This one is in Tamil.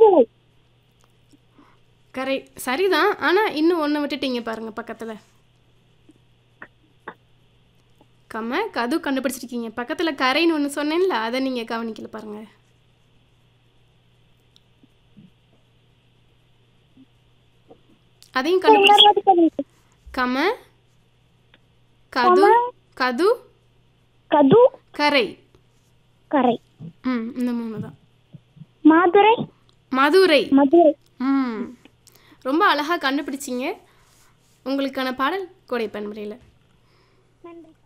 மாதுளை கரை சரிதான் ஆனால் இன்னும் ஒன்று விட்டுட்டீங்க பாருங்க பக்கத்தில் கம கது கண்டுபிடிச்சிருக்கீங்க பக்கத்தில் கரைன்னு ஒன்று சொன்னேன்ல அதை நீங்கள் கவனிக்கல பாருங்க அதையும் கண்டுபிடிச்சி இன்னொரு வாட்டி சொல்லுங்க. கம கது கது கது கரை கரை ம் இந்த மூணு தான் மாதுரை மதுரை மதுரை ம் ரொம்ப அழகாக கண்டுபிடிச்சிங்க உங்களுக்கான பாடல் கோடை பன்முறையில் நன்றி